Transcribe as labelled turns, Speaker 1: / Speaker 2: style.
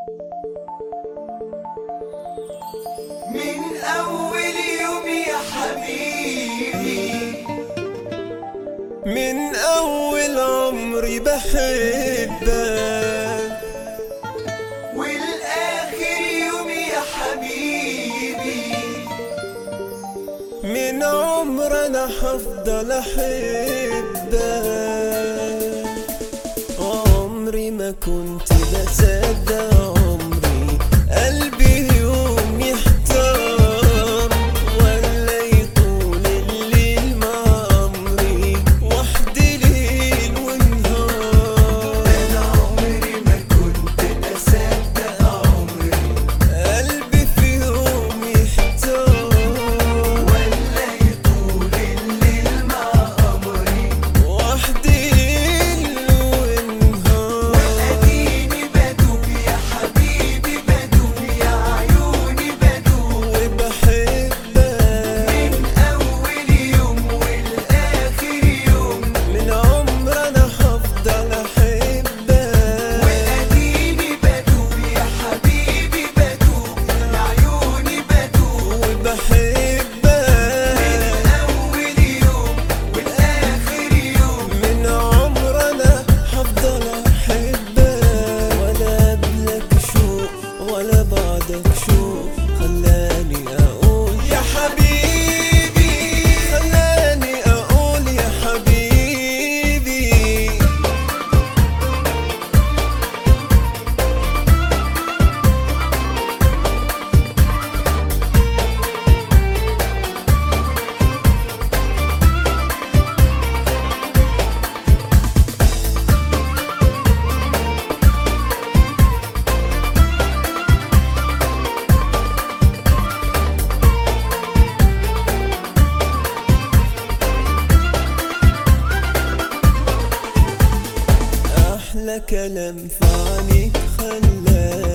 Speaker 1: من أول يوم يا حبيبي
Speaker 2: من أول عمري بحبك
Speaker 1: والآخر يوم يا حبيبي
Speaker 2: من عمر أنا حفضل أحبك عمري ما كنت بصدق عمري قلبي يوم يحتار ولا يطول الليل مع عمري وحدي ليل ونهار
Speaker 1: أنا عمري ما كنت أصدق عمري
Speaker 2: قلبي في يوم يحتار
Speaker 1: ولا يطول الليل مع أمري
Speaker 2: وحدي ليل ونهار
Speaker 1: أديني بدوب يا حبيبي بدوب يا عيوني بدوب
Speaker 2: وبحبك
Speaker 1: من أول يوم والآخر يوم
Speaker 2: من عمر انا هفضل احبك
Speaker 1: وأديني بدوب يا حبيبي بدوب يا عيوني بدوب
Speaker 2: وبحبك
Speaker 1: أول يوم والآخر يوم
Speaker 2: من عمر انا هفضل احبك ولا قبلك شوق ولا بعدك شوق خلاني اقول يا حبيبي خلاني اقول يا حبيبي احلى كلام في عينيك خلاني